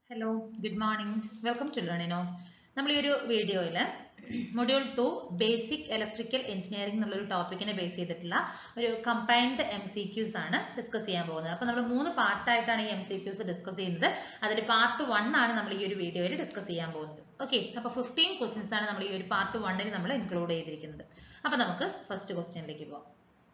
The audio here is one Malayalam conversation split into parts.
Hello good morning welcome to Learnino നമ്മൾ ഈ ഒരു വീഡിയോയിൽ module two basic electrical engineering എന്നുള്ളൊരു ടോപ്പിക്കിനെ ബേസ് ചെയ്തിട്ടുള്ള ഒരു കമ്പൈൻഡ് എം സി ക്യൂസ് ആണ് ഡിസ്കസ് ചെയ്യാൻ പോകുന്നത് അപ്പോൾ നമ്മൾ മൂന്ന് പാർട്ടായിട്ടാണ് ഈ എം സി ക്യൂസ് ഡിസ്കസ് ചെയ്യുന്നത് അതിൽ പാർട്ട് വൺ ആണ് നമ്മൾ ഈ ഒരു വീഡിയോയിൽ ഡിസ്കസ് ചെയ്യാൻ പോകുന്നത് ഓക്കെ അപ്പോൾ ഫിഫ്റ്റീൻ ക്വസ്റ്റ്യൻസ് ആണ് നമ്മൾ ഈ ഒരു പാർട്ട് വണ്ണിൽ നമ്മൾ ഇൻക്ലൂഡ് ചെയ്തിരിക്കുന്നത് അപ്പോൾ നമുക്ക് ഫസ്റ്റ് ക്വസ്റ്റ്യനിലേക്ക് പോകാം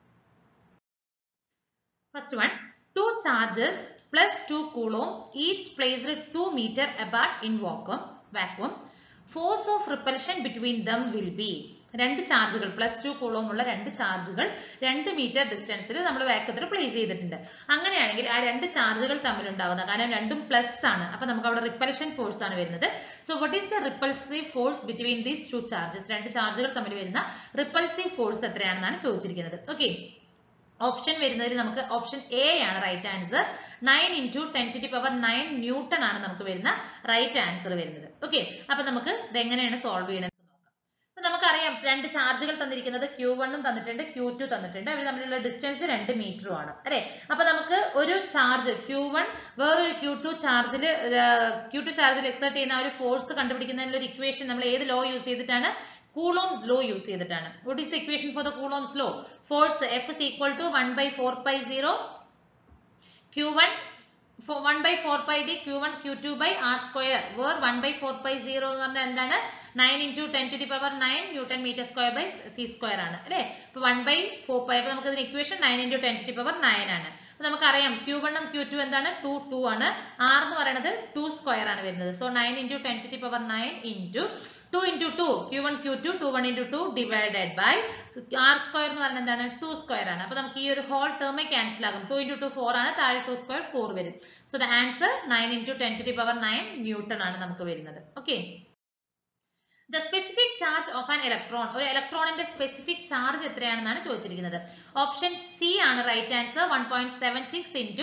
First one, two charges plus 2 coulomb each placed 2 meter apart in vacuum. vacuum. Force of repulsion between them will be രണ്ട് ചാർജുകൾ പ്ലസ് ടു കൂളോം ഉള്ള രണ്ട് ചാർജുകൾ രണ്ട് മീറ്റർ ഡിസ്റ്റൻസിൽ നമ്മൾ വാക്കത്തിൽ പ്ലേസ് ചെയ്തിട്ടുണ്ട് അങ്ങനെയാണെങ്കിൽ ആ രണ്ട് ചാർജുകൾ തമ്മിലുണ്ടാകുന്ന കാരണം രണ്ടും പ്ലസ് ആണ് അപ്പൊ നമുക്ക് അവിടെ റിപ്പൽഷൻ ഫോഴ്സ് ആണ് വരുന്നത് so what is the repulsive force between these two charges രണ്ട് ചാർജുകൾ തമ്മിൽ വരുന്ന റിപ്പൾസീവ് ഫോഴ്സ് എത്രയാണെന്നാണ് ചോദിച്ചിരിക്കുന്നത് ഓക്കെ ഓപ്ഷൻ വരുന്നതിൽ നമുക്ക് ഓപ്ഷൻ എ ആണ് right answer nine into ten to the power nine newton ആണ് നമുക്ക് വരുന്ന റൈറ്റ് ആൻസർ വരുന്നത് ഓക്കെ അപ്പൊ നമുക്ക് ഇത് എങ്ങനെയാണ് സോൾവ് ചെയ്യണമെന്ന് നോക്കാം അപ്പൊ നമുക്കറിയാം രണ്ട് ചാർജുകൾ തന്നിരിക്കുന്നത് ക്യൂ വണ്ണും തന്നിട്ടുണ്ട് ക്യൂ ടു തന്നിട്ടുണ്ട് അവർ തമ്മിലുള്ള ഡിസ്റ്റൻസ് രണ്ട് മീറ്ററും ആണ് അല്ലെ അപ്പൊ നമുക്ക് ഒരു ചാർജ് ക്യൂ വൺ വേറൊരു ക്യൂ ടു ചാർജിൽ ക്യൂ ടു ചാർജിൽ എക്സേർട്ട് ചെയ്യുന്ന ആ ഒരു ഫോഴ്സ് കണ്ടുപിടിക്കുന്നതിനുള്ള ഒരു ഇക്വേഷൻ നമ്മൾ ഏത് ലോ യൂസ് ചെയ്തിട്ടാണ് കൂളോംസ് ലോ യൂസ് ചെയ്തിട്ടാണ് what is the equation for the Coulomb's law force F is equal to one by four pi zero Q one one by four pi D Q one Q two by R square where one by four pi zero എന്ന് പറഞ്ഞാൽ എന്താണ് nine into ten to the power nine newton metre square by C square ആണ് അല്ലേ അപ്പൊ വൺ ബൈ ഫോർ പൈ അപ്പൊ നമുക്ക് ഇതിന് equation nine into ten to the power nine ആണ് അപ്പൊ നമുക്കറിയാം ക്യൂ വണ്ണും ക്യൂ ടു എന്താണ് ടു ടു ആണ് ആർ എന്ന് പറയുന്നത് ടു സ്ക്വയർ ആണ് വരുന്നത് so nine into ten to the power nine into two into two Q one Q two two one into two divided by R square എന്ന് പറയുന്നത് എന്താണ് ടു സ്ക്വയർ ആണ് അപ്പൊ നമുക്ക് ഈ ഒരു ഹോൾ ടേമേ ക്യാൻസൽ ആകും ടു ഇൻറ്റു ടു ഫോർ ആണ് താഴെ ടു സ്ക്വയർ ഫോർ വരും so the answer nine into ten to the power nine newton ആണ് നമുക്ക് വരുന്നത് okay the specific charge of an electron ഒരു ഇലക്ട്രോണിന്റെ സ്പെസിഫിക് ചാർജ് എത്രയാണെന്നാണ് ചോദിച്ചിരിക്കുന്നത് ഓപ്ഷൻ സി ആണ് right answer one point seven six into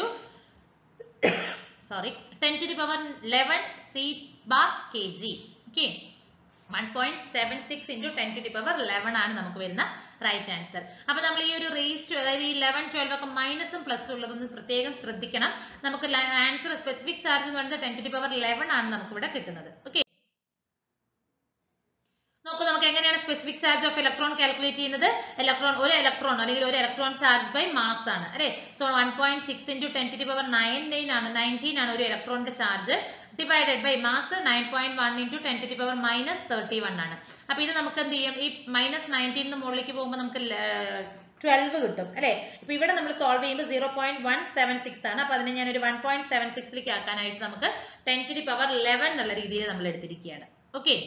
sorry ten to the power eleven C bar K G okay one point seven six into ten to the power eleven ആണ് നമുക്ക് വരുന്ന റൈറ്റ് ആൻസർ അപ്പൊ നമ്മൾ ഈ ഒരു റേസ് അതായത് ഈ ലെവൻ ട്വൽവ് ഒക്കെ മൈനസും പ്ലസും ഉള്ളതൊന്ന് പ്രത്യേകം ശ്രദ്ധിക്കണം നമുക്ക് ആൻസർ സ്പെസിഫിക് ചാർജ് എന്ന് പറയുന്നത് ten to the power eleven ആണ് നമുക്ക് ഇവിടെ കിട്ടുന്നത് ഓക്കെ നോക്കൂ നമുക്ക് എങ്ങനെയാണ് specific charge of electron calculate ചെയ്യുന്നത് ഇലക്ട്രോൺ ഒരു ഇലക്ട്രോൺ അല്ലെങ്കിൽ ഒരു ഇലക്ട്രോൺ ചാർജ് ബൈ മാസ് ആണ് അല്ലെ so one point six into ten to the power nine nine ആണ് നയൻറ്റീൻ ആണ് ഒരു ഇലക്ട്രോണിന്റെ charge divided by mass nine point one into ten to the power minus thirty one ആണ് അപ്പൊ ഇത് നമുക്ക് എന്ത് ചെയ്യും ഈ മൈനസ് നയൻറ്റീൻ മുകളിലേക്ക് പോകുമ്പോൾ നമുക്ക് ട്വൽവ് കിട്ടും അല്ലെ ഇപ്പൊ ഇവിടെ നമ്മൾ സോൾവ് ചെയ്യുമ്പോൾ zero point one seven six ആണ് അപ്പൊ അതിനെ ഞാൻ ഒരു വൺ പോയിന്റ് സെവൻ സിക്സിലേക്ക് ആക്കാനായിട്ട് നമുക്ക് ten to the power eleven എന്നുള്ള രീതിയിൽ നമ്മൾ എടുത്തിരിക്കുകയാണ് okay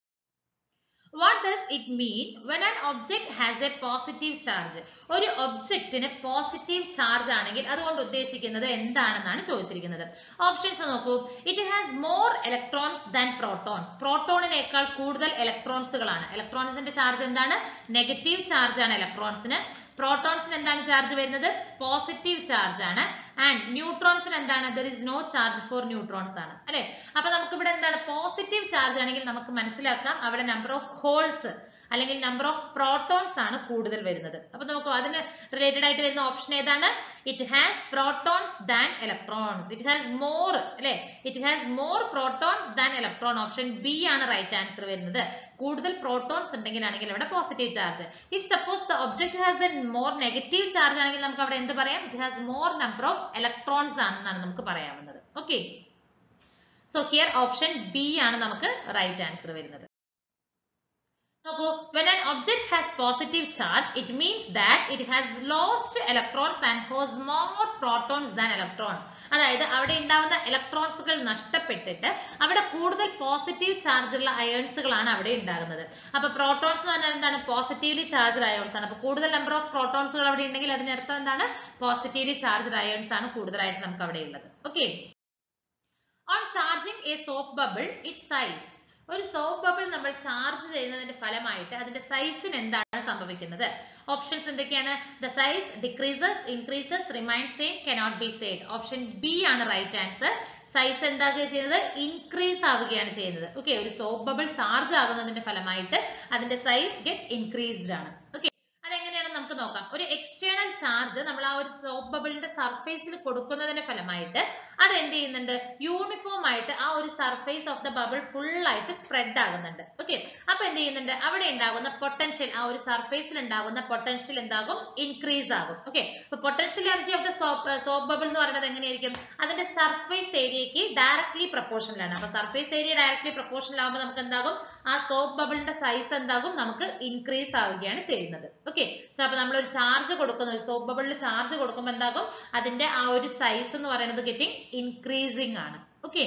What does it mean when an object has a positive charge? ഒരു ഒബ്ജക്റ്റിന് പോസിറ്റീവ് ചാർജ് ആണെങ്കിൽ അതുകൊണ്ട് ഉദ്ദേശിക്കുന്നത് എന്താണെന്നാണ് ചോദിച്ചിരിക്കുന്നത് ഓപ്ഷൻസ് നോക്കൂ it has more electrons than protons പ്രോട്ടോണിനേക്കാൾ കൂടുതൽ ഇലക്ട്രോൺസുകളാണ് ഇലക്ട്രോൺസിന്റെ ചാർജ് എന്താണ് നെഗറ്റീവ് ചാർജ് ആണ് ഇലക്ട്രോൺസിന് പ്രോട്ടോൺസിന് എന്താണ് ചാർജ് വരുന്നത് പോസിറ്റീവ് ചാർജ് ആണ് ആൻഡ് ന്യൂട്രോൺസിന് എന്താണ് there is no charge for neutrons ആണ് അല്ലെ അപ്പൊ നമുക്ക് ഇവിടെ എന്താണ് പോസിറ്റീവ് ചാർജ് ആണെങ്കിൽ നമുക്ക് മനസ്സിലാക്കാം അവിടെ നമ്പർ ഓഫ് ഹോൾസ് അല്ലെങ്കിൽ നമ്പർ ഓഫ് പ്രോട്ടോൺസ് ആണ് കൂടുതൽ വരുന്നത് അപ്പൊ നമുക്ക് അതിന് റിലേറ്റഡ് ആയിട്ട് വരുന്ന ഓപ്ഷൻ ഏതാണ് it has protons than electrons it has more അല്ലെ it has more protons than electron option B ആണ് റൈറ്റ് ആൻസർ വരുന്നത് കൂടുതൽ പ്രോട്ടോൺസ് ഉണ്ടെങ്കിലാണെങ്കിൽ അവിടെ positive charge if suppose the object has a more negative charge ആണെങ്കിൽ നമുക്ക് അവിടെ എന്ത് പറയാം it has more number of electrons ആണെന്നാണ് നമുക്ക് പറയാവുന്നത് okay so here option B ആണ് നമുക്ക് റൈറ്റ് ആൻസർ വരുന്നത് നോക്കൂ when an object has positive charge it means that it has lost electrons and has more protons than electrons അതായത് അവിടെ ഉണ്ടാവുന്ന ഇലക്ട്രോൺസുകൾ നഷ്ടപ്പെട്ടിട്ട് അവിടെ കൂടുതൽ പോസിറ്റീവ് ചാർജ് ഉള്ള അയേൺസുകളാണ് അവിടെ ഉണ്ടാകുന്നത് അപ്പൊ പ്രോട്ടോൺസ് എന്ന് പറഞ്ഞാൽ എന്താണ് പോസിറ്റീവ്ലി ചാർജ് അയോൺസ് ആണ് അപ്പൊ കൂടുതൽ നമ്പർ ഓഫ് പ്രോട്ടോൺസുകൾ അവിടെ ഉണ്ടെങ്കിൽ അതിനർത്ഥം എന്താണ് പോസിറ്റീവ്ലി ചാർജ് അയേൺസ് ആണ് കൂടുതലായിട്ട് നമുക്ക് അവിടെ ഉള്ളത് okay on charging a soap bubble it size ഒരു സോപ്പ് ബബിൾ നമ്മൾ ചാർജ് ചെയ്യുന്നതിന്റെ ഫലമായിട്ട് അതിന്റെ സൈസിന് എന്താണ് സംഭവിക്കുന്നത് ഓപ്ഷൻസ് എന്തൊക്കെയാണ് the size decreases increases remain same cannot be said option B ആണ് റൈറ്റ് ആൻസർ സൈസ് എന്താകുക ചെയ്യുന്നത് ഇൻക്രീസ് ആവുകയാണ് ചെയ്യുന്നത് ഓക്കെ ഒരു സോപ്പ് ബബിൾ ചാർജ് ആകുന്നതിന്റെ ഫലമായിട്ട് അതിന്റെ സൈസ് ഗെറ്റ് ഇൻക്രീസ്ഡ് ആണ് ഓക്കെ അതെങ്ങനെയാണ് നമുക്ക് നോക്കാം ഒരു എക്സ്റ്റേണൽ ചാർജ് നമ്മൾ ആ ഒരു സോപ്പ് ബബിളിന്റെ സർഫേസിൽ കൊടുക്കുന്നതിന്റെ ഫലമായിട്ട് അത് എന്ത് ചെയ്യുന്നുണ്ട് യൂണിഫോം ആയിട്ട് ആ ഒരു surface of the bubble full ആയിട്ട് സ്പ്രെഡ് ആകുന്നുണ്ട് ഓക്കെ അപ്പൊ എന്ത് ചെയ്യുന്നുണ്ട് അവിടെ ഉണ്ടാകുന്ന പൊട്ടൻഷ്യൽ ആ ഒരു സർഫേസിൽ ഉണ്ടാകുന്ന പൊട്ടൻഷ്യൽ എന്താകും ഇൻക്രീസ് ആകും ഓക്കെ അപ്പൊ potential energy of the soap soap bubble എന്ന് പറയുന്നത് എങ്ങനെയായിരിക്കും അതിന്റെ സർഫേസ് ഏരിയക്ക് ഡയറക്ട്ലി പ്രപ്പോർഷണൽ ആണ് അപ്പൊ സർഫേസ് ഏരിയ ഡയറക്ട്ലി പ്രപ്പോർഷണൽ ആകുമ്പോൾ നമുക്ക് എന്താകും ആ സോപ്പ് ബബിളിന്റെ സൈസ് എന്താകും നമുക്ക് ഇൻക്രീസ് ആവുകയാണ് ചെയ്യുന്നത് ഓക്കെ സോ അപ്പൊ നമ്മൾ ഒരു ചാർജ് കൊടുക്കുന്ന ഒരു സോപ്പ് ബബിളിൽ ചാർജ് കൊടുക്കുമ്പോൾ എന്താകും അതിന്റെ ആ ഒരു സൈസ് എന്ന് പറയുന്നത് ഗെറ്റിംഗ് ഇൻക്രീസിങ് ആണ് ഓക്കെ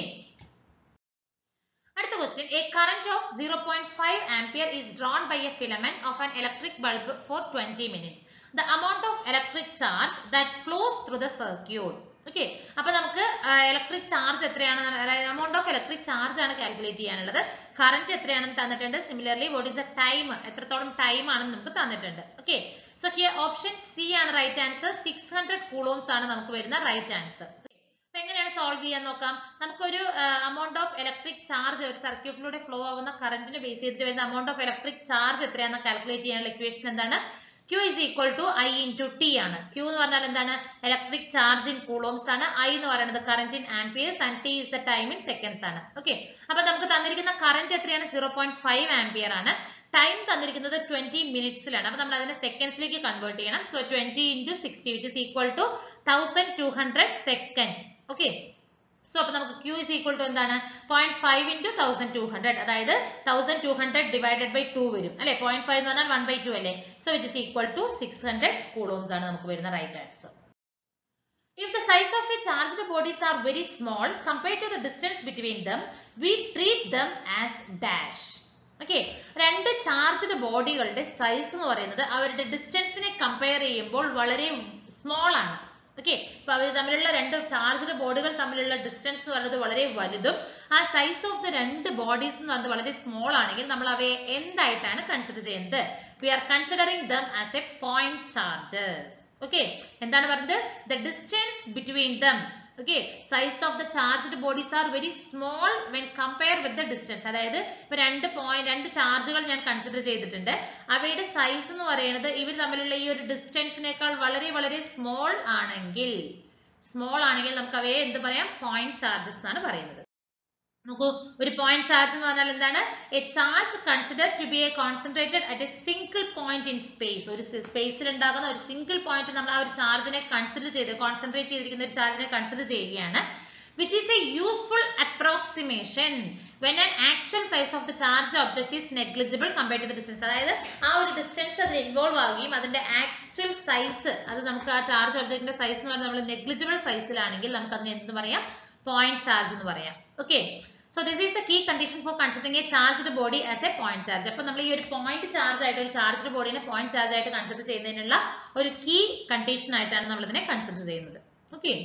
അടുത്ത question a current of zero point five ampere is drawn by a filament of an electric bulb for twenty minutes the amount of electric charge that flows through the circuit okay അപ്പൊ നമുക്ക് ഇലക്ട്രിക് ചാർജ് എത്രയാണ് amount ഓഫ് ഇലക്ട്രിക് ചാർജ് ആണ് കാൽക്കുലേറ്റ് ചെയ്യാനുള്ളത് കറന്റ് എത്രയാണെന്ന് തന്നിട്ടുണ്ട് similarly what is the time എത്രത്തോളം ടൈം ആണെന്ന് നമുക്ക് തന്നിട്ടുണ്ട് okay so here option C ആണ് right answer six hundred coulombs ആണ് നമുക്ക് വരുന്ന റൈറ്റ് ആൻസർ അപ്പൊ എങ്ങനെയാണ് സോൾവ് ചെയ്യാൻ നോക്കാം നമുക്കൊരു amount ഓഫ് ഇലക്ട്രിക് ചാർജ് ഒരു സർക്യൂട്ടിലൂടെ ഫ്ലോ ആവുന്ന കറന്റിനെ ബേസ് ചെയ്തിട്ട് വരുന്ന amount ഓഫ് ഇലക്ട്രിക് ചാർജ് എത്രയാണെന്ന് കാൽക്കുലേറ്റ് ചെയ്യാനുള്ള ഇക്വേഷൻ എന്താണ് Q is equal to I into T ആണ് Q എന്ന് പറഞ്ഞാൽ എന്താണ് ഇലക്ട്രിക് ചാർജ് ഇൻ കൂളോംസ് ആണ് I എന്ന് പറയുന്നത് current in amperes and T is the time in seconds ആണ് ഓക്കെ അപ്പൊ നമുക്ക് തന്നിരിക്കുന്ന കറന്റ് എത്രയാണ് സീറോ പോയിന്റ് ഫൈവ് ആംപിയർ ആണ് ടൈം തന്നിരിക്കുന്നത് ട്വന്റി മിനിറ്റ്സിലാണ് അപ്പൊ നമ്മൾ അതിനെ സെക്കൻഡ്സിലേക്ക് കൺവേർട്ട് ചെയ്യണം so twenty into sixty which is equal to thousand two hundred seconds okay so അപ്പൊ നമുക്ക് Q is equal to എന്താണ് point five into thousand two hundred അതായത് thousand two hundred divided by two വരും അല്ലെ പോയിന്റ് ഫൈവ് എന്ന് പറഞ്ഞാൽ വൺ ബൈ ടു അല്ലേ so which is equal to six hundred coulombs ആണ് നമുക്ക് വരുന്ന right answer If the size of a charged bodies are very small compared to the distance between them, we treat them as dash. Okay രണ്ട് ചാർജ്ഡ് ബോഡികളുടെ സൈസ് എന്ന് പറയുന്നത് അവരുടെ ഡിസ്റ്റൻസിനെ കമ്പയർ ചെയ്യുമ്പോൾ വളരെ സ്മോൾ ആണ് ഓക്കെ ഇപ്പൊ അവർ തമ്മിലുള്ള രണ്ട് ചാർജ്ഡ് ബോഡികൾ തമ്മിലുള്ള ഡിസ്റ്റൻസ് എന്ന് പറയുന്നത് വളരെ വലുതും ആ സൈസ് ഓഫ് ദ രണ്ട് ബോഡീസ് എന്ന് പറയുന്നത് വളരെ സ്മോൾ ആണെങ്കിൽ നമ്മൾ അവയെ എന്തായിട്ടാണ് കൺസിഡർ ചെയ്യുന്നത് we are considering them as a point charges okay എന്താണ് പറയുന്നത് the distance between them okay size of the charged bodies are very small when compare with the distance അതായത് ഇപ്പൊ രണ്ട് പോയിന്റ് രണ്ട് ചാർജുകൾ ഞാൻ കൺസിഡർ ചെയ്തിട്ടുണ്ട് അവയുടെ സൈസ് എന്ന് പറയുന്നത് ഇവർ തമ്മിലുള്ള ഈ ഒരു ഡിസ്റ്റൻസിനേക്കാൾ വളരെ വളരെ സ്മോൾ ആണെങ്കിൽ സ്മോൾ ആണെങ്കിൽ നമുക്ക് അവയെ എന്ത് പറയാം പോയിന്റ് ചാർജസ് എന്നാണ് പറയുന്നത് നോക്കൂ ഒരു പോയിന്റ് ചാർജ് എന്ന് പറഞ്ഞാൽ എന്താണ് a charge consider to be a concentrated at a single point in space ഒരു സ്പേസിൽ ഉണ്ടാകുന്ന ഒരു സിംഗിൾ പോയിന്റ് നമ്മൾ ആ ഒരു ചാർജിനെ കൺസിഡർ ചെയ്ത് കോൺസെൻട്രേറ്റ് ചെയ്തിരിക്കുന്ന ഒരു ചാർജിനെ കൺസിഡർ ചെയ്യുകയാണ് which is a useful approximation when an actual size of the charge object is negligible compared to the distance അതായത് ആ ഒരു ഡിസ്റ്റൻസ് അതിൽ ഇൻവോൾവ് ആവുകയും അതിന്റെ ആക്ച്വൽ സൈസ് അത് നമുക്ക് ആ ചാർജ് ഒബ്ജക്റ്റിന്റെ സൈസ് എന്ന് പറയുന്നത് നമ്മൾ നെഗ്ലിജിബിൾ സൈസിലാണെങ്കിൽ നമുക്ക് അതിന് എന്ത് പറയാം പോയിന്റ് ചാർജ് എന്ന് പറയാം okay so this is the key condition for considering a charged body as a point charge അപ്പൊ നമ്മൾ ഈ ഒരു പോയിന്റ് ചാർജ് ആയിട്ട് ഒരു ചാർജ്ഡ് ബോഡിനെ പോയിന്റ് ചാർജ് ആയിട്ട് കൺസിഡർ ചെയ്യുന്നതിനുള്ള ഒരു കീ കണ്ടീഷൻ ആയിട്ടാണ് നമ്മൾ ഇതിനെ കൺസിഡർ ചെയ്യുന്നത് okay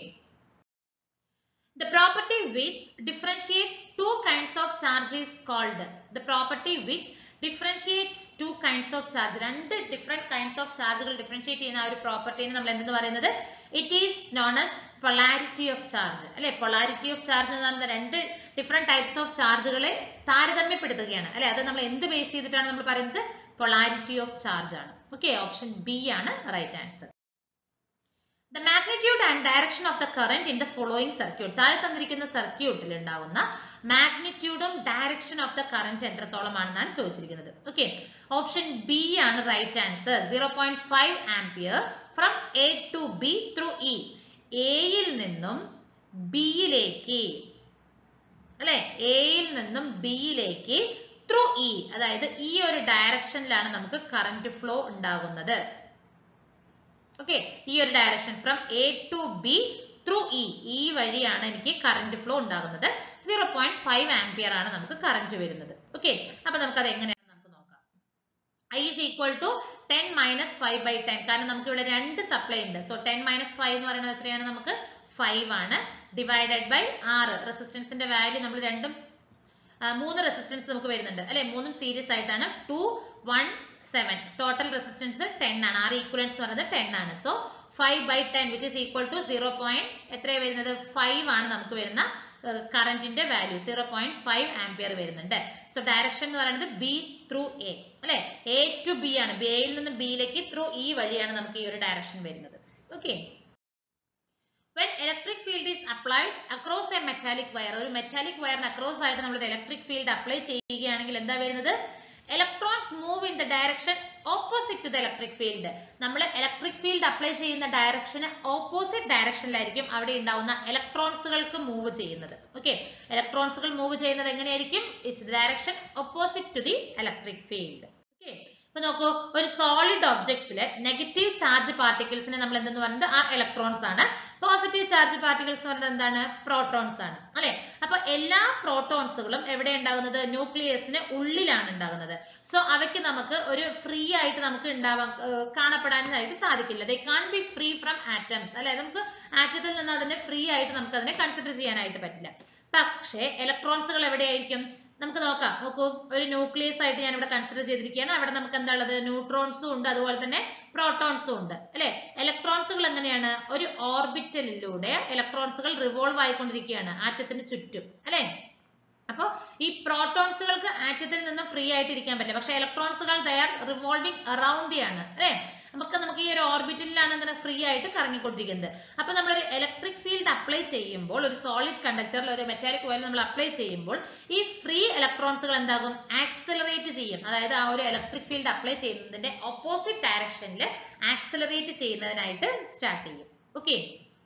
The property which differentiate two kinds of charge is called the property which differentiates two kinds of charge രണ്ട് different kinds of chargeകൾ differentiate ചെയ്യുന്ന ആ ഒരു പ്രോപ്പർട്ടിനെ നമ്മൾ എന്തെന്ന് പറയുന്നത് it is known as polarity of charge അല്ലെ polarity of charge എന്ന് പറയുന്ന രണ്ട് different types of ചാർജുകളെ താരതമ്യപ്പെടുത്തുകയാണ് അല്ലെ അത് നമ്മൾ എന്ത് ബേസ് ചെയ്തിട്ടാണ് നമ്മൾ പറയുന്നത് polarity of charge ആണ് ഓക്കെ ഓപ്ഷൻ ബി ആണ് right answer The magnitude and direction of the current in the following circuit. താഴെ തന്നിരിക്കുന്ന സർക്യൂട്ടിൽ ഉണ്ടാവുന്ന മാഗ്നിറ്റ്യൂഡും ഡയറക്ഷൻ ഓഫ് ദ കറന്റ് എത്രത്തോളമാണെന്നാണ് ചോദിച്ചിരിക്കുന്നത് ഓക്കെ ഓപ്ഷൻ ബി ആണ് right answer zero point five ampere from A to B through E എയിൽ നിന്നും ബിയിലേക്ക് അല്ലെ എയിൽ നിന്നും ബിയിലേക്ക് ത്രൂ ഇ അതായത് ഈ ഒരു ഡയറക്ഷനിലാണ് നമുക്ക് കറന്റ് ഫ്ലോ ഉണ്ടാകുന്നത് ഓക്കെ ഈ ഒരു direction from A to B through E ഈ വഴിയാണ് എനിക്ക് കറന്റ് ഫ്ലോ ഉണ്ടാകുന്നത് സീറോ പോയിന്റ് ഫൈവ് ആംപിയർ ആണ് നമുക്ക് കറന്റ് വരുന്നത് ഓക്കെ അപ്പൊ നമുക്ക് അത് എങ്ങനെയാണ് നമുക്ക് നോക്കാം I is equal to ten minus five by ten കാരണം നമുക്ക് ഇവിടെ രണ്ട് സപ്ലൈ ഉണ്ട് സോ ടെൻ മൈനസ് ഫൈവ് എന്ന് പറയുന്നത് എത്രയാണ് നമുക്ക് ഫൈവ് ആണ് ഡിവൈഡഡ് ബൈ ആറ് റെസിസ്റ്റൻസിന്റെ വാല്യൂ നമ്മൾ രണ്ടും മൂന്ന് റെസിസ്റ്റൻസ് നമുക്ക് വരുന്നുണ്ട് അല്ലെ മൂന്നും സീരീസ് ആയിട്ടാണ് two one seven total resistance ten ആണ് ആർ ഈക്വലൻസ് എന്ന് പറയുന്നത് ടെൻ ആണ് so five by ten which is equal to zero point എത്രയാണ് വരുന്നത് ഫൈവ് ആണ് നമുക്ക് വരുന്ന കറന്റിന്റെ value zero point five ampere വരുന്നുണ്ട് സോ ഡയറക്ഷൻ എന്ന് പറയുന്നത് ബി ത്രൂ എ അല്ലെ എ ടു ബി ആണ് എയിൽ നിന്ന് ബിയിലേക്ക് ത്രൂ ഇ വഴിയാണ് നമുക്ക് ഈ ഒരു ഡയറക്ഷൻ വരുന്നത് okay when electric field is applied across a metallic wire ഒരു metallic വയറിന് across ആയിട്ട് നമ്മൾ electric field apply ചെയ്യുകയാണെങ്കിൽ എന്താ വരുന്നത് electrons move in the direction opposite to the electric field നമ്മൾ electric field apply ചെയ്യുന്ന ഡയറക്ഷന് ഓപ്പോസിറ്റ് ഡയറക്ഷനിലായിരിക്കും അവിടെ ഉണ്ടാവുന്ന ഇലക്ട്രോൺസുകൾക്ക് മൂവ് ചെയ്യുന്നത് ഓക്കെ ഇലക്ട്രോൺസുകൾ മൂവ് ചെയ്യുന്നത് എങ്ങനെയായിരിക്കും it's direction opposite to the electric field okay അപ്പൊ നോക്കൂ ഒരു സോളിഡ് ഒബ്ജക്ട്സിൽ നെഗറ്റീവ് ചാർജ് പാർട്ടിക്കിൾസിനെ നമ്മൾ എന്തെന്ന് പറയുന്നത് ആ ഇലക്ട്രോൺസ് ആണ് പോസിറ്റീവ് ചാർജ് പാർട്ടിക്കിൾസ് എന്ന് പറയുന്നത് എന്താണ് പ്രോട്ടോൺസ് ആണ് അല്ലെ അപ്പൊ എല്ലാ പ്രോട്ടോൺസുകളും എവിടെ ഉണ്ടാകുന്നത് ന്യൂക്ലിയസിന് ഉള്ളിലാണ് ഉണ്ടാകുന്നത് സോ അവയ്ക്ക് നമുക്ക് ഒരു ഫ്രീ ആയിട്ട് നമുക്ക് ഉണ്ടാവാൻ ഏർ കാണപ്പെടാനായിട്ട് സാധിക്കില്ല they can be free from atoms അല്ലെ നമുക്ക് ആറ്റത്തിൽ നിന്ന് അതിനെ ഫ്രീ ആയിട്ട് നമുക്ക് അതിനെ കൺസിഡർ ചെയ്യാനായിട്ട് പറ്റില്ല പക്ഷേ ഇലക്ട്രോൺസുകൾ എവിടെയായിരിക്കും നമുക്ക് നോക്കാം നോക്കൂ ഒരു ന്യൂക്ലിയസ് ആയിട്ട് ഞാൻ ഇവിടെ കൺസിഡർ ചെയ്തിരിക്കുകയാണ് അവിടെ നമുക്ക് എന്താ ഉള്ളത് ന്യൂട്രോൺസും ഉണ്ട് അതുപോലെ തന്നെ പ്രോട്ടോൺസും ഉണ്ട് അല്ലെ ഇലക്ട്രോൺസുകൾ എങ്ങനെയാണ് ഒരു ഓർബിറ്റലിലൂടെ ഇലക്ട്രോൺസുകൾ റിവോൾവ് ആയിക്കൊണ്ടിരിക്കുകയാണ് ആറ്റത്തിന് ചുറ്റും അല്ലെ അപ്പൊ ഈ പ്രോട്ടോൺസുകൾക്ക് ആറ്റത്തിൽ നിന്ന് ഫ്രീ ആയിട്ട് ഇരിക്കാൻ പറ്റില്ല പക്ഷെ ഇലക്ട്രോൺസുകൾ ദയർ റിവോൾവിംഗ് അറൌണ്ട് ആണ് അല്ലെ നമുക്ക് നമുക്ക് ഈ ഒരു ഓർബിറ്റലിലാണ് ഇങ്ങനെ ഫ്രീ ആയിട്ട് കറങ്ങിക്കൊണ്ടിരിക്കുന്നത് അപ്പൊ നമ്മൾ ഒരു ഇലക്ട്രിക് ഫീൽഡ് അപ്ലൈ ചെയ്യുമ്പോൾ ഒരു സോളിഡ് കണ്ടക്ടറിൽ ഒരു മെറ്റാലിക് ഓയിൽ നമ്മൾ അപ്ലൈ ചെയ്യുമ്പോൾ ഈ ഫ്രീ ഇലക്ട്രോൺസുകൾ എന്താകും ആക്സലറേറ്റ് ചെയ്യും അതായത് ആ ഒരു ഇലക്ട്രിക് ഫീൽഡ് അപ്ലൈ ചെയ്യുന്നതിന്റെ ഓപ്പോസിറ്റ് ഡയറക്ഷനിൽ ആക്സലറേറ്റ് ചെയ്യുന്നതിനായിട്ട് സ്റ്റാർട്ട് ചെയ്യും okay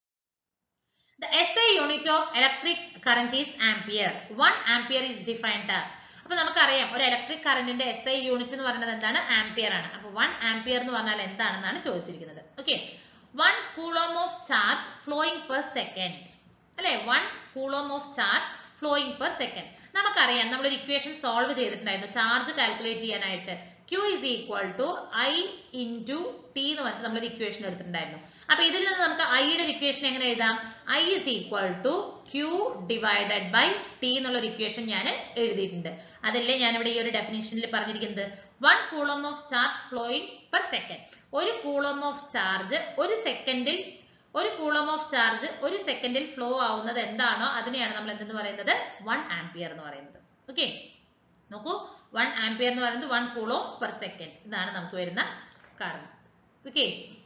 The SI unit of electric current is ampere. 1 ampere is defined as. അപ്പൊ നമുക്കറിയാം ഒരു ഇലക്ട്രിക് കറന്റിന്റെ എസ് ഐ യൂണിറ്റ് എന്ന് പറയുന്നത് എന്താണ് ആംപിയർ ആണ് അപ്പൊ വൺ ആംപിയർ എന്ന് പറഞ്ഞാൽ എന്താണെന്നാണ് ചോദിച്ചിരിക്കുന്നത് okay one coulomb of charge flowing per second അല്ലെ one coulomb of charge flowing per second നമുക്കറിയാം നമ്മളൊരു ഇക്വേഷൻ സോൾവ് ചെയ്തിട്ടുണ്ടായിരുന്നു ചാർജ് കാൽക്കുലേറ്റ് ചെയ്യാനായിട്ട് Q is equal to I into T എന്ന് പറഞ്ഞിട്ട് നമ്മളൊരു ഇക്വേഷൻ എടുത്തിട്ടുണ്ടായിരുന്നു അപ്പൊ ഇതിൽ നിന്ന് നമുക്ക് I യുടെ ഒരു ഇക്വേഷൻ എങ്ങനെ എഴുതാം I is equal to Q divided by T എന്നുള്ള ഒരു ഇക്വേഷൻ ഞാൻ എഴുതിയിട്ടുണ്ട് അതല്ലേ ഞാൻ ഇവിടെ ഈ ഒരു ഡെഫിനേഷനിൽ പറഞ്ഞിരിക്കുന്നത് one coulomb of charge flowing per second ഒരു കൂളം ഓഫ് ചാർജ് ഒരു സെക്കൻഡിൽ ഒരു കൂളം ഓഫ് ചാർജ് ഒരു സെക്കൻഡിൽ ഫ്ലോ ആവുന്നത് എന്താണോ അതിനെയാണ് നമ്മൾ എന്തെന്ന് പറയുന്നത് വൺ ആംപിയർ എന്ന് പറയുന്നത് ഓക്കെ നോക്കൂ വൺ ആംപിയർ എന്ന് പറയുന്നത് വൺ കൂളോ പെർ സെക്കൻഡ് ഇതാണ് നമുക്ക് വരുന്ന കാരണം okay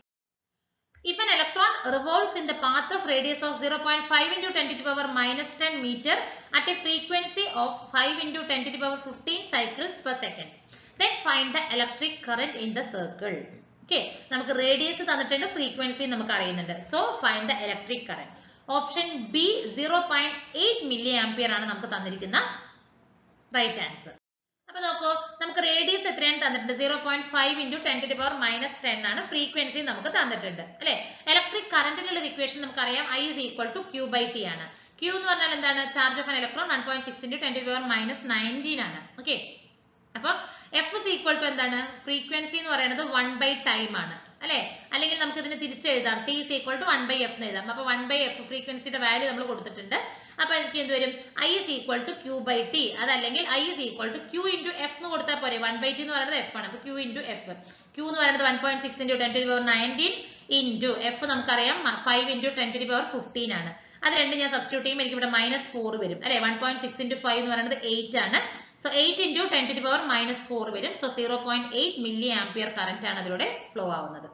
If an electron revolves in the path of radius of 0.5 into 10 to the power minus 10 meter at a frequency of 5 into 10 to the power 15 cycles per second, then find the electric current in the circle. Okay, നമുക്ക് റേഡിയസ് തന്നിട്ടുണ്ട് ഫ്രീക്വൻസി നമുക്ക് അറിയുന്നുണ്ട് so find the electric current option B zero point eight milliampere ആണ് നമുക്ക് തന്നിരിക്കുന്ന റൈറ്റ് ആൻസർ അപ്പൊ നോക്കൂ നമുക്ക് റേഡിയസ് എത്രയാണ് തന്നിട്ടുണ്ട് zero point five into ten to the power minus ten ആണ് ഫ്രീക്വൻസി നമുക്ക് തന്നിട്ടുണ്ട് അല്ലെ ഇലക്ട്രിക് കറന്റിനുള്ള ഇക്വേഷൻ നമുക്കറിയാം I is equal to Q by T ആണ് ക്യൂ എന്ന് പറഞ്ഞാൽ എന്താണ് charge of an electron one point six into ten to the power minus nineteen ആണ് ഓക്കെ അപ്പൊ എഫ് ഇസ് ഈക്വൽ ടു എന്താണ് ഫ്രീക്വൻസി എന്ന് പറയുന്നത് വൺ ബൈ ടൈം ആണ് അല്ലെ അല്ലെങ്കിൽ നമുക്ക് ഇതിനെ തിരിച്ചെഴുതാം T is equal to one by F എന്ന് എഴുതാം അപ്പൊ വൺ ബൈ എഫ് ഫ്രീക്വൻസിയുടെ വാല്യൂ നമ്മൾ കൊടുത്തിട്ടുണ്ട് അപ്പൊ എനിക്ക് എന്ത് വരും I is equal to Q by T അതല്ലെങ്കിൽ I is equal to Q into F എന്ന് കൊടുത്താൽ പോരെ വൺ ബൈ ടി എന്ന് പറയുന്നത് എഫ് ആണ് അപ്പൊ ക്യൂ ഇൻറ്റു എഫ് ക്യൂ എന്ന് പറയുന്നത് one point six into ten to the power nineteen into F നമുക്കറിയാം five into ten to the power fifteen ആണ് അത് രണ്ടും ഞാൻ സബ്സ്റ്റിറ്റ്യൂട്ട് ചെയ്യുമ്പോൾ എനിക്ക് ഇവിടെ മൈനസ് ഫോർ വരും അല്ലെ one point six into five എന്ന് പറയുന്നത് എയ്റ്റ് ആണ് so eight into ten to the power minus four വരും so zero point eight milliampere current ആണ് അതിലൂടെ ഫ്ലോ ആവുന്നത്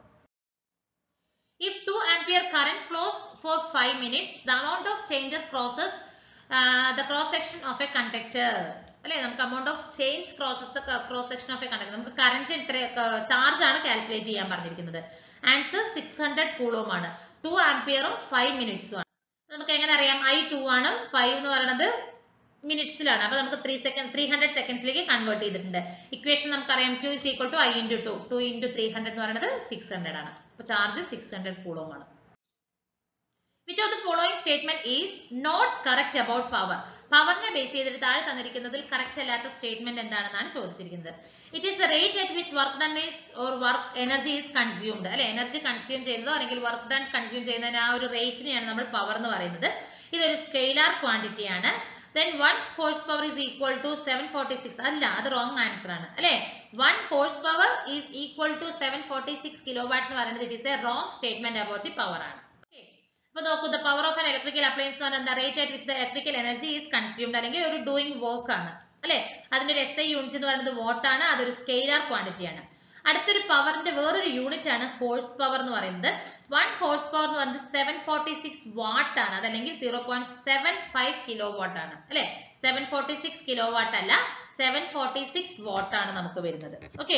If 2 ampere current flows for 5 minutes, the amount of changes crosses uh, the cross section of a conductor. അല്ലെ നമുക്ക് amount of change crosses the cross section of a conductor. നമുക്ക് കറന്റ് എത്ര ചാർജ് ആണ് കാൽക്കുലേറ്റ് ചെയ്യാൻ പറഞ്ഞിരിക്കുന്നത് ആൻസർ സിക്സ് ഹൺഡ്രഡ് കൂളോം ആണ് ടു ആംപിയറും ഫൈവ് മിനിറ്റ്സും ആണ് നമുക്ക് എങ്ങനെ അറിയാം ഐ ടു ആണ് ഫൈവ് എന്ന് പറയുന്നത് മിനിറ്റ്സിലാണ് അപ്പൊ നമുക്ക് ത്രീ സെക്കൻഡ് ത്രീ ഹൺഡ്രഡ് സെക്കൻഡ്സിലേക്ക് കൺവേർട്ട് ചെയ്തിട്ടുണ്ട് ഇക്വേഷൻ നമുക്കറിയാം Q is equal to I into two two into three hundred എന്ന് പറയുന്നത് സിക്സ് ഹൺഡ്രഡ് ആണ് അപ്പൊ ചാർജ് സിക്സ് ഹൺഡ്രഡ് കൂളോം ആണ് which of the following statement is not correct about power പവറിനെ ബേസ് ചെയ്തിട്ട് താഴെ തന്നിരിക്കുന്നതിൽ കറക്റ്റ് അല്ലാത്ത സ്റ്റേറ്റ്മെന്റ് എന്താണെന്നാണ് ചോദിച്ചിരിക്കുന്നത് it is the rate at which work done is or work energy is consumed അല്ലെ എനർജി കൺസ്യൂം ചെയ്യുന്നതോ അല്ലെങ്കിൽ വർക്ക് ഡൺ കൺസ്യൂം ചെയ്യുന്നതിന് ആ ഒരു റേറ്റിനെയാണ് നമ്മൾ പവർ എന്ന് പറയുന്നത് ഇതൊരു സ്കെയിലാർ ക്വാണ്ടിറ്റി ആണ് then one horsepower is equal to seven forty six അല്ല അത് റോങ് ആൻസർ ആണ് അല്ലെ one horsepower is equal to seven forty six kilowatt എന്ന് പറയുന്നത് it is a wrong statement about the power ആണ് അപ്പൊ നോക്കൂ the power of an electrical appliance എന്ന് പറഞ്ഞാൽ rate at which the electrical energy is consumed അല്ലെങ്കിൽ ഒരു ഡൂയിങ് വർക്ക് ആണ് അല്ലെ അതിന്റെ ഒരു എസ് ഐ യൂണിറ്റ് എന്ന് പറയുന്നത് വാട്ട് ആണ് അതൊരു സ്കെയിലാർ ക്വാണ്ടിറ്റി ആണ് അടുത്തൊരു പവറിന്റെ വേറൊരു യൂണിറ്റ് ആണ് ഹോഴ്സ് പവർ എന്ന് പറയുന്നത് വൺ ഹോഴ്സ് പവർ എന്ന് പറയുന്നത് സെവൻ ഫോർട്ടി സിക്സ് വാട്ട് ആണ് അതല്ലെങ്കിൽ zero point seven five kilowatt ആണ് അല്ലെ seven forty six kilowatt അല്ല സെവൻ ഫോർട്ടി സിക്സ് വാട്ട് ആണ് നമുക്ക് വരുന്നത് okay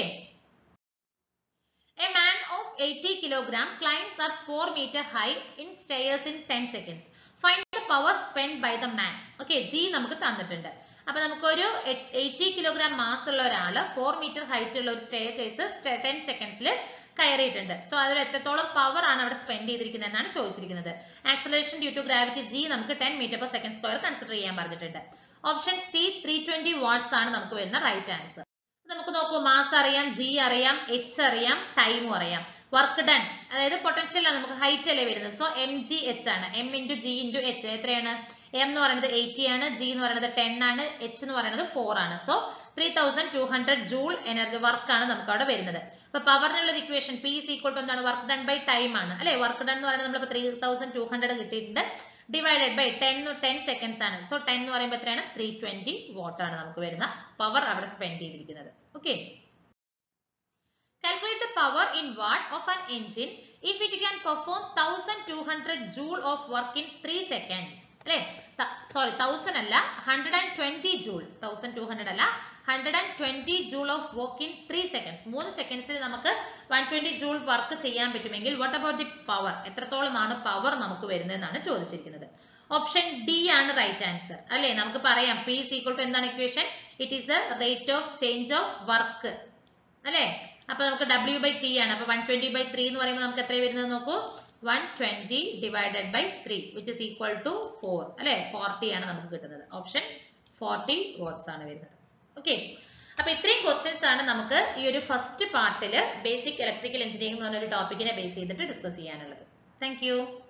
A man of 80 kilogram climbs up 4 meter high in stairs in 10 seconds. Find the power spent by the man. Okay, G നമുക്ക് തന്നിട്ടുണ്ട്. അപ്പൊ നമുക്കൊരു എയ്റ്റി കിലോഗ്രാം മാസ് ഉള്ള ഒരാള് ഫോർ മീറ്റർ ഹൈറ്റ് ഉള്ള ഒരു സ്റ്റെയർ കേസ് ടെൻ സെക്കൻഡ്സിൽ കയറിയിട്ടുണ്ട് സോ അതിൽ എത്രത്തോളം പവർ ആണ് അവിടെ സ്പെൻഡ് ചെയ്തിരിക്കുന്നത് എന്നാണ് ചോദിച്ചിരിക്കുന്നത് acceleration due to gravity G നമുക്ക് ten metre per second square consider ചെയ്യാൻ പറഞ്ഞിട്ടുണ്ട് option C three twenty watts ആണ് നമുക്ക് വരുന്ന റൈറ്റ് ആൻസർ നമുക്ക് നോക്കൂ മാസ് അറിയാം ജി അറിയാം എച്ച് അറിയാം ടൈമും അറിയാം വർക്ക് ഡൺ അതായത് പൊട്ടൻഷ്യൽ ആണ് നമുക്ക് ഹൈറ്റ് അല്ലേ വരുന്നത് സോ എം ജി എച്ച് ആണ് M into G into H എത്രയാണ് എം എന്ന് പറയുന്നത് എയ്റ്റി ആണ് ജി എന്ന് പറയുന്നത് ടെൻ ആണ് എച്ച് എന്ന് പറയുന്നത് ഫോർ ആണ് so three thousand two hundred joule energy work ആണ് നമുക്ക് അവിടെ വരുന്നത് അപ്പൊ പവറിനുള്ള equation P is equal to എന്താണ് വർക്ക് ഡൺ ബൈ ടൈം ആണ് അല്ലെ വർക്ക് ഡൺ എന്ന് പറയുന്നത് നമ്മൾ ത്രീ തൗസൻഡ് ടു ഹൺഡ്രഡ് കിട്ടിയിട്ടുണ്ട് divided by ten ten seconds ആണ് സോ ടെൻ എന്ന് പറയുമ്പോൾ എത്രയാണ് ത്രീ ട്വന്റി വാട്ട് ആണ് നമുക്ക് വരുന്ന പവർ അവിടെ സ്പെൻഡ് ചെയ്തിരിക്കുന്നത് okay Calculate the power in watt of an engine if it can perform 1200 joule of work in 3 seconds. അല്ലേ സോറി തൗസൻഡ് അല്ല hundred and twenty joule thousand two hundred അല്ല hundred and twenty joule of work in three seconds മൂന്ന് സെക്കൻഡ്സിൽ നമുക്ക് വൺ ട്വന്റി ജൂൾ വർക്ക് ചെയ്യാൻ പറ്റുമെങ്കിൽ വാട്ട് അബൌട്ട് ദി പവർ എത്രത്തോളമാണ് പവർ നമുക്ക് വരുന്നതെന്നാണ് ചോദിച്ചിരിക്കുന്നത് ഓപ്ഷൻ ഡി ആണ് റൈറ്റ് ആൻസർ അല്ലേ നമുക്ക് പറയാം പി is equal to എന്താണ് equation it is the rate of change of work അല്ലേ അപ്പൊ നമുക്ക് ഡബ്ല്യു ബൈ ടി ആണ് അപ്പൊ വൺ ട്വന്റി ബൈ ത്രീ എന്ന് പറയുമ്പോൾ നമുക്ക് എത്ര വരുന്നത് നോക്കൂ one twenty divided by three which is equal to four അല്ലെ ഫോർട്ടി ആണ് നമുക്ക് കിട്ടുന്നത് ഓപ്ഷൻ ഫോർട്ടി വാട്ട്സ് ആണ് വരുന്നത് ഓക്കെ അപ്പൊ ഇത്രയും ക്വസ്റ്റ്യൻസ് ആണ് നമുക്ക് ഈ ഒരു ഫസ്റ്റ് പാർട്ടിൽ ബേസിക് ഇലക്ട്രിക്കൽ എഞ്ചിനീയറിംഗ് എന്ന് പറഞ്ഞ ഒരു ടോപ്പിക്കിനെ ബേസ് ചെയ്തിട്ട് ഡിസ്കസ് ചെയ്യാനുള്ളത് താങ്ക്